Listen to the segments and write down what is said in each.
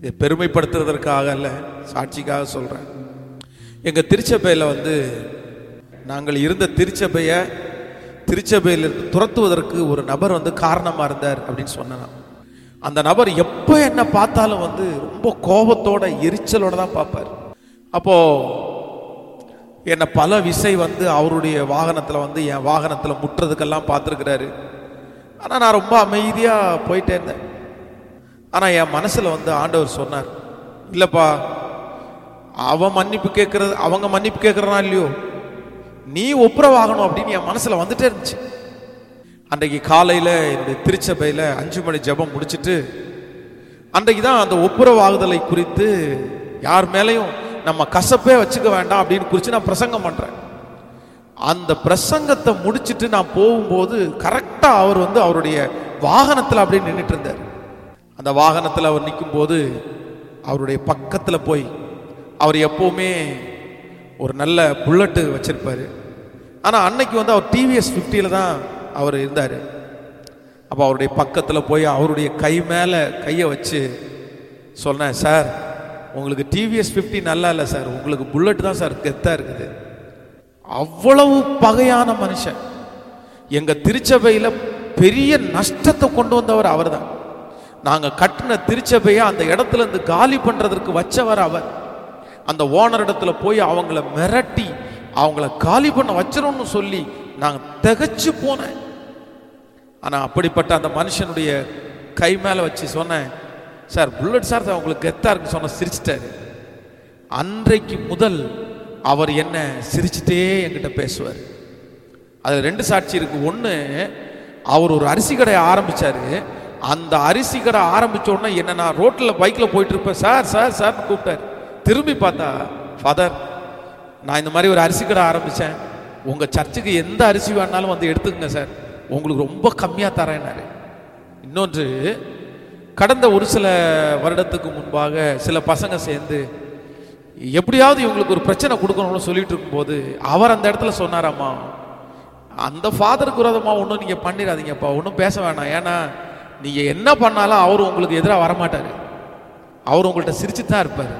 இதை பெருமைப்படுத்துறதற்காக அல்ல சாட்சிக்காக சொல்றேன் எங்க திருச்சபையில வந்து நாங்கள் இருந்த திருச்சபையை திருச்சபையிலிருந்து துரத்துவதற்கு ஒரு நபர் வந்து காரணமா இருந்தார் அப்படின்னு சொன்னேன் நான். அந்த நபர் எப்போ என்ன பார்த்தாலும் வந்து ரொம்ப கோபத்தோட எரிச்சலோட தான் பார்ப்பார் அப்போ என்னை பல விசை வந்து அவருடைய வாகனத்தில் வந்து என் வாகனத்தில் முட்டுறதுக்கெல்லாம் பார்த்துருக்கிறாரு ஆனால் நான் ரொம்ப அமைதியாக போயிட்டே இருந்தேன் ஆனால் என் மனசில் வந்து ஆண்டவர் சொன்னார் இல்லைப்பா அவன் மன்னிப்பு கேட்கறது அவங்க மன்னிப்பு கேட்குறனா இல்லையோ நீ ஒப்புரவாகணும் அப்படின்னு என் மனசில் வந்துட்டே இருந்துச்சு அன்றைக்கு காலையில் என்னுடைய திருச்சபையில் அஞ்சு மணி ஜெபம் முடிச்சிட்டு அன்றைக்கு தான் அந்த ஒப்புரவாகுதலை குறித்து யார் மேலேயும் நம்ம கசப்பே வச்சுக்க வேண்டாம் அப்படின்னு குறித்து நான் பிரசங்கம் பண்ணுறேன் அந்த பிரசங்கத்தை முடிச்சிட்டு நான் போகும்போது கரெக்டாக அவர் வந்து அவருடைய வாகனத்தில் அப்படியே நின்றுட்டு இருந்தார் அந்த வாகனத்தில் அவர் நிற்கும்போது அவருடைய பக்கத்தில் போய் அவர் எப்போவுமே ஒரு நல்ல புல்லட்டு வச்சிருப்பாரு ஆனால் அன்னைக்கு வந்து அவர் டிவிஎஸ் ஃபிஃப்டியில் தான் அவர் இருந்தார் அப்போ அவருடைய பக்கத்தில் போய் அவருடைய கை மேலே கையை வச்சு சொன்னேன் சார் உங்களுக்கு டிவிஎஸ் ஃபிஃப்டி நல்லா இல்லை சார் உங்களுக்கு புல்லட் தான் சார் கெத்தாக இருக்குது அவ்வளவு பகையான மனுஷன் எங்க திருச்சபையில பெரிய நஷ்டத்தை கொண்டு வந்தவர் அவர்தான் நாங்க கட்டின திருச்சபையை அந்த இடத்துல இருந்து காலி பண்றதற்கு வச்சவர் அவர் அந்த ஓனர் இடத்துல போய் அவங்கள மிரட்டி அவங்கள காலி பண்ண வச்சிரோம்னு சொல்லி நாங்க திகைச்சு போனேன் ஆனா அப்படிப்பட்ட அந்த மனுஷனுடைய கை மேல வச்சு சொன்னேன் சார் புல்லட் சார் உங்களுக்கு கெத்தா இருக்கு சொன்ன சிரிச்சிட்டாரு அன்றைக்கு முதல் அவர் என்ன சிரிச்சிட்டே என்கிட்ட பேசுவார் அதுல ரெண்டு சாட்சி இருக்கு ஒண்ணு அவர் ஒரு அரிசி கடையை ஆரம்பிச்சாரு அந்த அரிசி கடை ஆரம்பிச்ச உடனே என்ன நான் ரோட்ல பைக்ல போயிட்டு இருப்பேன் சார் சார் சார் கூப்பிட்டாரு திரும்பி பார்த்தா ஃபாதர் நான் இந்த மாதிரி ஒரு அரிசி கடை ஆரம்பிச்சேன் உங்க சர்ச்சுக்கு எந்த அரிசி வேணாலும் வந்து எடுத்துக்கங்க சார் உங்களுக்கு ரொம்ப கம்மியா தரேன்னாரு இன்னொன்று கடந்த ஒரு சில வருடத்துக்கு முன்பாக சில பசங்க சேர்ந்து எப்படியாவது இவங்களுக்கு ஒரு பிரச்சனை கொடுக்கணும்னு சொல்லிட்டு இருக்கும்போது அவர் அந்த இடத்துல சொன்னாராம்மா அந்த ஃபாதருக்கு விரோதமா ஒன்றும் நீங்க பண்ணிடாதீங்கப்பா ஒன்றும் பேச வேணாம் ஏன்னா நீங்க என்ன பண்ணாலும் அவர் உங்களுக்கு எதிராக வரமாட்டாரு அவர் உங்கள்கிட்ட சிரிச்சு தான் இருப்பார்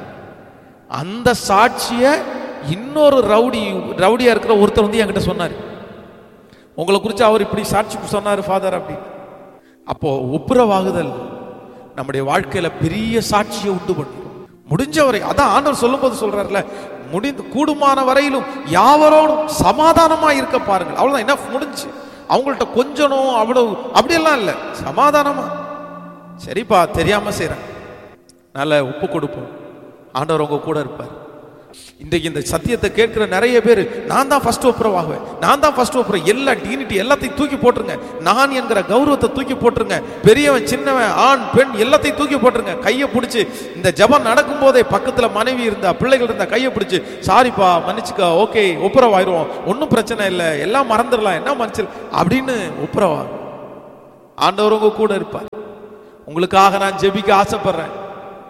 அந்த சாட்சியை இன்னொரு ரவுடி ரவுடியா இருக்கிற ஒருத்தர் வந்து என்கிட்ட சொன்னார் உங்களை குறித்து அவர் இப்படி சாட்சி சொன்னார் ஃபாதர் அப்படி அப்போ ஒப்புரவாகுதல் நம்முடைய வாழ்க்கையில பெரிய சாட்சியை உண்டு பண்ணிடும் முடிஞ்சவரை அதான் ஆண்டவர் சொல்லும்போது சொல்றாருல முடிந்து கூடுமான வரையிலும் யாவரோடும் சமாதானமா இருக்க பாருங்கள் அவ்வளவுதான் என்ன முடிஞ்சு அவங்கள்ட்ட கொஞ்சணும் அவ்வளவு அப்படியெல்லாம் இல்லை சமாதானமா சரிப்பா தெரியாம செய்றேன் நல்ல உப்பு கொடுப்போம் ஆண்டவர் உங்க கூட இருப்பார் இன்றைக்கு இந்த சத்தியத்தை கேட்கிற நிறைய பேர் நான் தான் ஃபர்ஸ்ட் ஒப்புரவாகுவேன் நான் தான் ஃபர்ஸ்ட் ஒப்புரம் எல்லா டிகினிட்டி எல்லாத்தையும் தூக்கி போட்டுருங்க நான் என்கிற கௌரவத்தை தூக்கி போட்டுருங்க பெரியவன் சின்னவன் ஆண் பெண் எல்லாத்தையும் தூக்கி போட்டுருங்க கையை பிடிச்சி இந்த ஜபம் நடக்கும் போதே பக்கத்துல மனைவி இருந்தா பிள்ளைகள் இருந்தா கையை பிடிச்சி சாரிப்பா மன்னிச்சுக்கா ஓகே ஒப்புரவாயிருவோம் ஒன்றும் பிரச்சனை இல்லை எல்லாம் மறந்துடலாம் என்ன மன்னிச்சல் அப்படின்னு ஒப்புரவா ஆண்டவர் உங்க கூட இருப்பார் உங்களுக்காக நான் ஜெபிக்க ஆசைப்படுறேன்